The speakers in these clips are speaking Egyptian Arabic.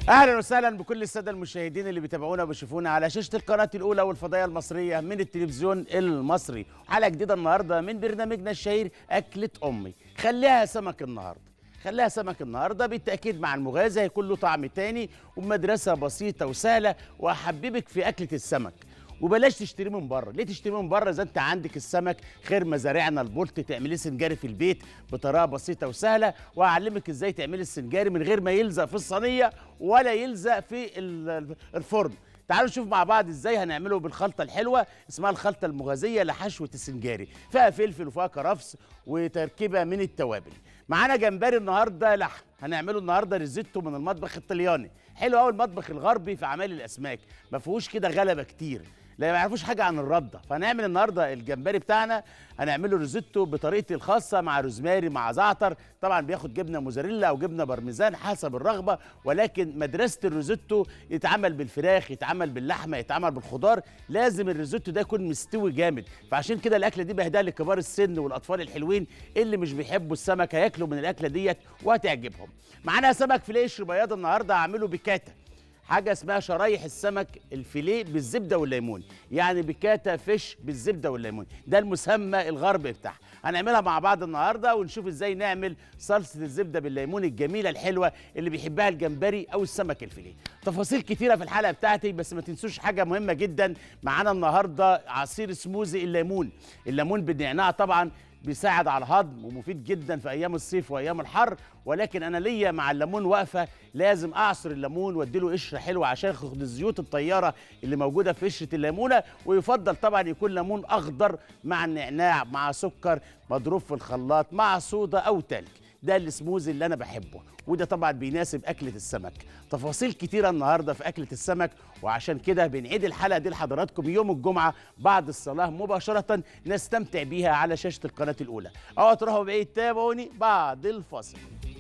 اهلا وسهلا بكل الساده المشاهدين اللي بيتابعونا وبيشوفونا على شاشه القناه الاولى والفضائيه المصريه من التلفزيون المصري حلقه جديده النهارده من برنامجنا الشهير اكله امي خليها سمك النهارده خليها سمك النهارده بالتاكيد مع المغازي هيكون له طعم تاني ومدرسه بسيطه وسهله واحببك في اكله السمك وبلاش تشتريه من بره ليه تشتريه من بره اذا انت عندك السمك خير مزارعنا البولت تعمليه سنجاري في البيت بطريقه بسيطه وسهله واعلمك ازاي تعملي السنجاري من غير ما يلزق في الصينيه ولا يلزق في ال- الفرن تعالوا نشوف مع بعض ازاي هنعمله بالخلطه الحلوه اسمها الخلطه المغازيه لحشوه السنجاري فيها فلفل وفيها كرفس وتركيبه من التوابل معانا جمبري النهارده لحم هنعمله النهارده ريزيتو من المطبخ الطلياني حلو قوي المطبخ الغربي في اعمال الاسماك ما فيهوش كده غلبه كتير لا ما يعرفوش حاجه عن الرده فهنعمل النهارده الجمبري بتاعنا هنعمله ريزيتو بطريقتي الخاصه مع روزماري مع زعتر طبعا بياخد جبنه موزاريلا او جبنه بارميزان حسب الرغبه ولكن مدرسه الريزيتو يتعمل بالفراخ يتعمل باللحمه يتعمل بالخضار لازم الريزيتو ده يكون مستوي جامد فعشان كده الاكله دي بهداها لكبار السن والاطفال الحلوين اللي مش بيحبوا السمك هياكلوا من الاكله ديت وهتعجبهم معانا سمك فيليه قشر بياض النهارده هعمله بكاتا حاجه اسمها شرايح السمك الفيليه بالزبده والليمون يعني بكاتا فيش بالزبده والليمون ده المسمى الغربي بتاعها هنعملها مع بعض النهارده ونشوف ازاي نعمل صلصه الزبده بالليمون الجميله الحلوه اللي بيحبها الجمبري او السمك الفيليه تفاصيل كتيره في الحلقه بتاعتي بس ما تنسوش حاجه مهمه جدا معانا النهارده عصير سموزي الليمون الليمون بالنعناع طبعا بيساعد على الهضم ومفيد جدا في ايام الصيف وايام الحر ولكن انا ليا مع الليمون واقفه لازم اعصر الليمون واديله قشره حلوه عشان ياخد الزيوت الطياره اللي موجوده في قشره الليمونه ويفضل طبعا يكون ليمون اخضر مع النعناع مع سكر مضروب في الخلاط مع صودا او تلج ده السموزي اللي انا بحبه وده طبعا بيناسب اكله السمك تفاصيل كتيره النهارده في اكله السمك وعشان كده بنعيد الحلقه دي لحضراتكم يوم الجمعه بعد الصلاه مباشره نستمتع بيها على شاشه القناه الاولى اوعوا تروحوا بعيد تابعوني بعد الفاصل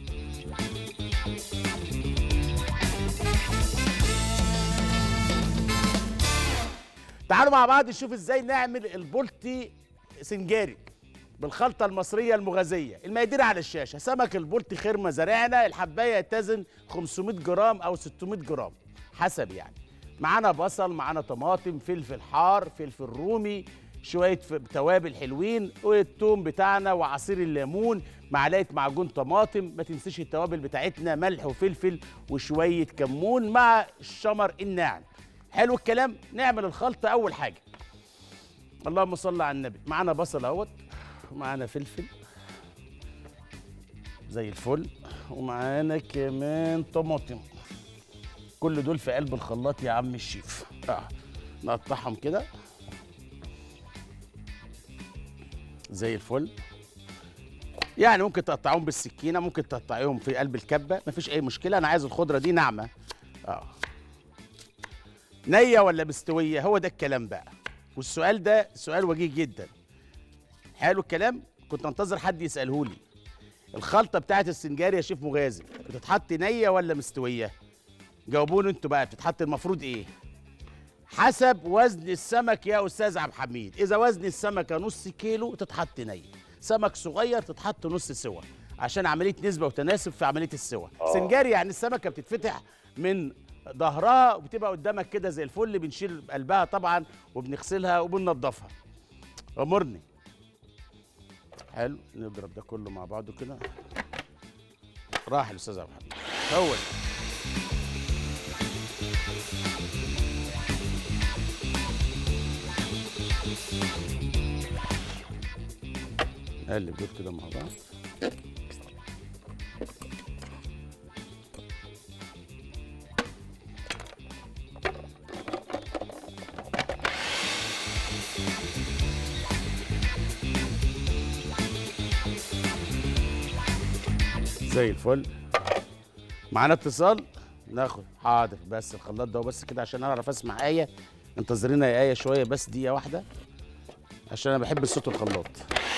تعالوا مع بعض نشوف ازاي نعمل البولتي سنجاري بالخلطة المصرية المغازية المقادير على الشاشة سمك البولتي خير مزارعنا الحباية يتزن 500 جرام أو 600 جرام حسب يعني معانا بصل معانا طماطم فلفل حار فلفل رومي شوية ف- توابل حلوين والثوم بتاعنا وعصير الليمون معلقة معجون طماطم ما تنسيش التوابل بتاعتنا ملح وفلفل وشوية كمون مع الشمر الناعم حلو الكلام نعمل الخلطة أول حاجة اللهم صل على النبي معانا بصل اهوت ومعانا فلفل زي الفل ومعانا كمان طماطم كل دول في قلب الخلاط يا عم الشيف اه نقطعهم كده زي الفل يعني ممكن تقطعوهم بالسكينه ممكن تقطعيهم في قلب الكبه مفيش اي مشكله انا عايز الخضره دي ناعمه اه نيه ولا مستويه هو ده الكلام بقى والسؤال ده سؤال وجيه جدا حلو الكلام كنت انتظر حد يساله لي الخلطه بتاعت السنجاري يا شيف مغازي بتتحط نيه ولا مستويه جاوبوني انتوا بقى بتتحط المفروض ايه حسب وزن السمك يا استاذ عبد الحميد اذا وزن السمكه نص كيلو تتحط نيه سمك صغير تتحط نص سوا عشان عمليه نسبه وتناسب في عمليه السوا سنجاري يعني السمكه بتتفتح من ظهرها وبتبقى قدامك كده زي الفل بنشيل قلبها طبعا وبنغسلها وبننضفها امرني حلو نضرب ده كله مع بعضه كده راح الاستاذ عبد الحميد هو ده. نقلب دول كده مع بعض زي الفل معانا اتصال ناخد حاضر بس الخلاط ده بس كده عشان اعرف اسمع ايه انتظرينا يا ايه شويه بس دقيقه واحده عشان انا بحب الصوت الخلاط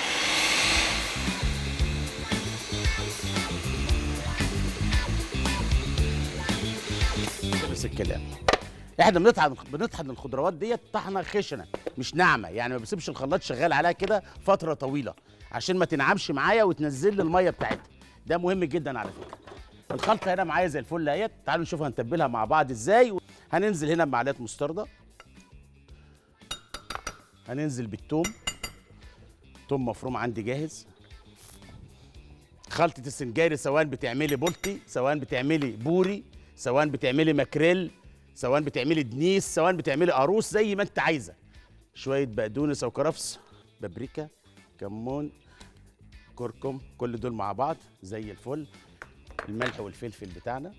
بس الكلام احنا بنطحن بنطحن الخضروات ديت طحنه خشنه مش ناعمه يعني ما بسيبش الخلاط شغال عليها كده فتره طويله عشان ما تنعمش معايا وتنزل لي الميه بتاعتها ده مهم جدا على فكره الخلطه هنا معايا زي الفل اهيت تعالوا نشوف هنتبلها مع بعض ازاي هننزل هنا بمعلقه مستردة هننزل بالثوم توم مفروم عندي جاهز خلطة السنجاري سواء بتعملي بولتي سواء بتعملي بوري سواء بتعملي ماكريل سواء بتعملي دنيس سواء بتعملي قاروص زي ما انت عايزه شويه بقدونس او كرفس بابريكا كمون كركم كل دول مع بعض زي الفل الملح والفلفل بتاعنا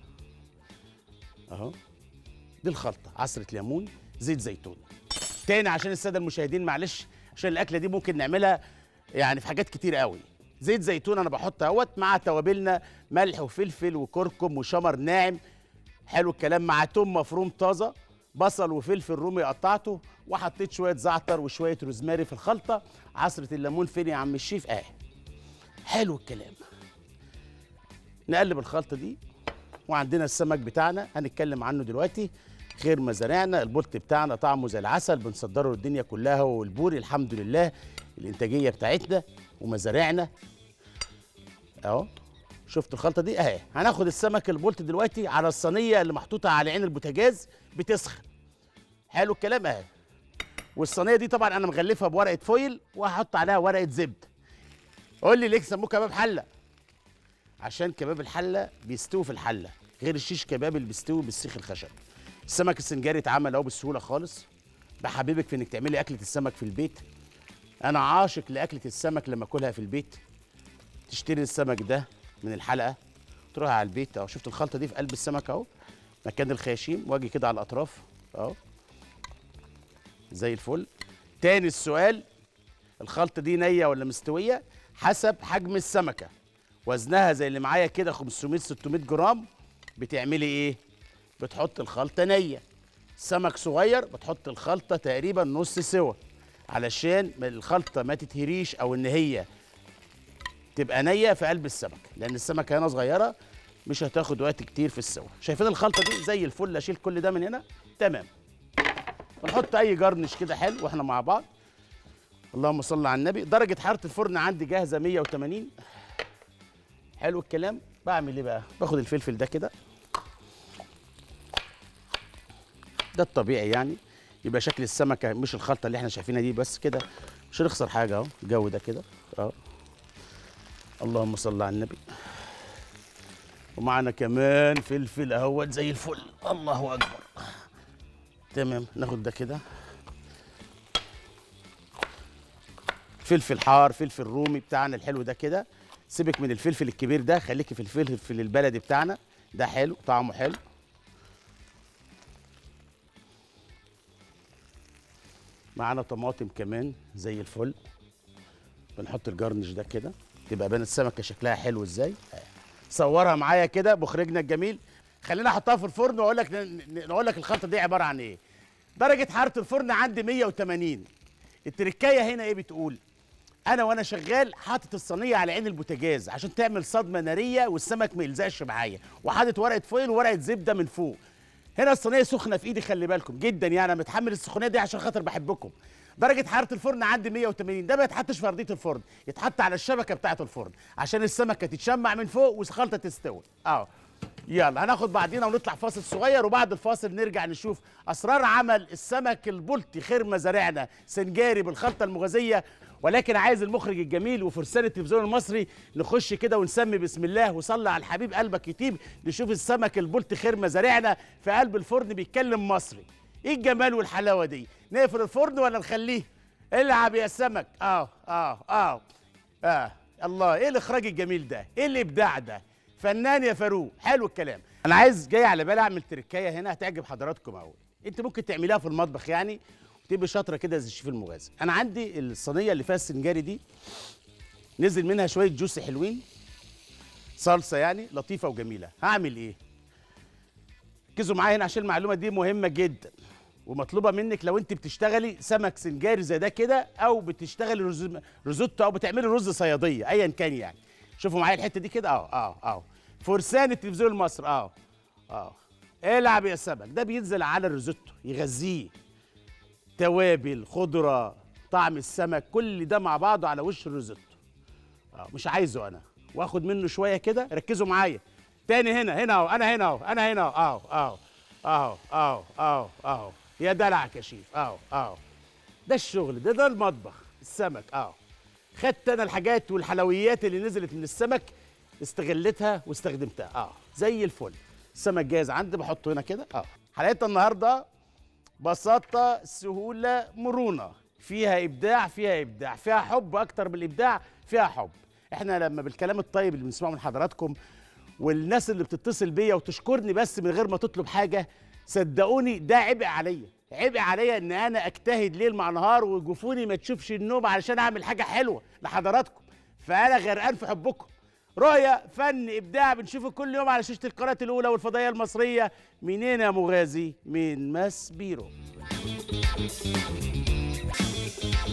اهو دي الخلطه عصره ليمون زيت زيتون تاني عشان الساده المشاهدين معلش عشان الاكله دي ممكن نعملها يعني في حاجات كتير قوي زيت زيتون انا بحط اهوت مع توابلنا ملح وفلفل وكركم وشمر ناعم حلو الكلام مع توم مفروم طازه بصل وفلفل رومي قطعته وحطيت شويه زعتر وشويه روزماري في الخلطه عصره الليمون فين يا عم الشيف اهي حلو الكلام نقلب الخلطه دي وعندنا السمك بتاعنا هنتكلم عنه دلوقتي خير مزارعنا البولت بتاعنا طعمه زي العسل بنصدره للدنيا كلها والبوري الحمد لله الانتاجيه بتاعتنا ومزارعنا اهو شفت الخلطه دي اهي هناخد السمك البولت دلوقتي على الصينيه اللي محطوطه على عين البوتاجاز بتسخن حلو الكلام اهي والصينيه دي طبعا انا مغلفها بورقه فويل وهحط عليها ورقه زبده قول لي ليه سموه كباب حله عشان كباب الحله بيستوي في الحله غير الشيش كباب اللي بيستوي بالسيخ الخشب السمك السنجاري اتعمل اهو بسهوله خالص بحبيبك في انك تعملي اكله السمك في البيت انا عاشق لاكله السمك لما اكلها في البيت تشتري السمك ده من الحلقه تروح على البيت اهو شفت الخلطه دي في قلب السمك اهو مكان الخياشيم واجي كده على الاطراف اهو زي الفل تاني السؤال الخلطه دي نيه ولا مستويه حسب حجم السمكه وزنها زي اللي معايا كده 500 600 جرام بتعملي ايه بتحط الخلطه نيه سمك صغير بتحط الخلطه تقريبا نص سوا علشان ما الخلطه ما تتهريش او ان هي تبقى نيه في قلب السمك لان السمكه هنا صغيره مش هتاخد وقت كتير في السوا شايفين الخلطه دي زي الفل اشيل كل ده من هنا تمام ونحط اي جرنش كده حلو واحنا مع بعض اللهم صل على النبي درجه حراره الفرن عندي جاهزه 180 حلو الكلام بعمل ايه بقى باخد الفلفل ده كده ده الطبيعي يعني يبقى شكل السمكه مش الخلطه اللي احنا شايفينها دي بس كده مش هنخسر حاجه اهو الجو ده كده اهو اللهم صل على النبي ومعنا كمان فلفل اهوت زي الفل الله اكبر تمام ناخد ده كده فلفل حار فلفل رومي بتاعنا الحلو ده كده سيبك من الفلفل الكبير ده خليكي في الفلفل البلدي بتاعنا ده حلو طعمه حلو معانا طماطم كمان زي الفل بنحط الجرنش ده كده تبقى بين السمكه شكلها حلو ازاي صورها معايا كده مخرجنا الجميل خلينا احطها في الفرن واقول لك نقول لك الخلطه دي عباره عن ايه درجه حراره الفرن عندي 180 التركايه هنا ايه بتقول انا وانا شغال حاطط الصينيه على عين البوتاجاز عشان تعمل صدمه ناريه والسمك ما يلزقش معايا وحاطط ورقه فويل وورقه زبده من فوق هنا الصينيه سخنه في ايدي خلي بالكم جدا يعني انا متحمل السخونيه دي عشان خاطر بحبكم درجه حراره الفرن عندي 180 ده ما يتحطش في ارضيه الفرن يتحط على الشبكه بتاعه الفرن عشان السمكه تتشمع من فوق والخلطه تستوي اه يلا هناخد بعدينا ونطلع فاصل صغير وبعد الفاصل نرجع نشوف اسرار عمل السمك البلطي خير مزارعنا سنجاري بالخلطه المغازيه ولكن عايز المخرج الجميل وفرسان التلفزيون المصري نخش كده ونسمي بسم الله وصلي على الحبيب قلبك يطيب نشوف السمك البلطي خير مزارعنا في قلب الفرن بيتكلم مصري ايه الجمال والحلاوه دي نقفل الفرن ولا نخليه العب يا سمك اه اه اه اه الله ايه الاخراج الجميل ده ايه الابداع ده فنان يا فاروق حلو الكلام انا عايز جاي على بالي اعمل تركايه هنا هتعجب حضراتكم قوي انت ممكن تعمليها في المطبخ يعني وتبقي شاطره كده زي الشيف المغازي انا عندي الصينيه اللي فيها السنجاري دي نزل منها شويه جوس حلوين صلصه يعني لطيفه وجميله هعمل ايه ركزوا معايا هنا عشان المعلومه دي مهمه جدا ومطلوبه منك لو انت بتشتغلي سمك سنجاري زي ده كده او بتشتغلي رز ريزوتو او بتعملي رز صياديه ايا كان يعني شوفوا معايا الحته دي كده اه اه اه فرسان التلفزيون المصري اه اه العب يا سمك ده بينزل على الريزوتو يغذيه توابل خضره طعم السمك كل ده مع بعضه على وش الريزوتو اه مش عايزه انا واخد منه شويه كده ركزوا معايا تاني هنا هنا اهو انا هنا اهو انا هنا اهو اهو اهو اهو اهو اهو يا دلعك يا شيف اهو اهو ده الشغل ده ده المطبخ السمك اهو خدت انا الحاجات والحلويات اللي نزلت من السمك استغلتها واستخدمتها اه زي الفل السمك جاهز عندي بحطه هنا كده اه حلقتنا النهارده بساطه سهوله مرونه فيها ابداع فيها ابداع فيها حب اكتر من الابداع فيها حب احنا لما بالكلام الطيب اللي بنسمعه من حضراتكم والناس اللي بتتصل بيا وتشكرني بس من غير ما تطلب حاجه صدقوني ده عبء عليا عبء عليا ان انا اجتهد ليل مع نهار وجفوني ما تشوفش النوم علشان اعمل حاجه حلوه لحضراتكم فانا غرقان في حبكم رؤية فن ابداع بنشوفه كل يوم على شاشه القناه الاولى والفضائيه المصريه منين يا مغازي من ماس بيرو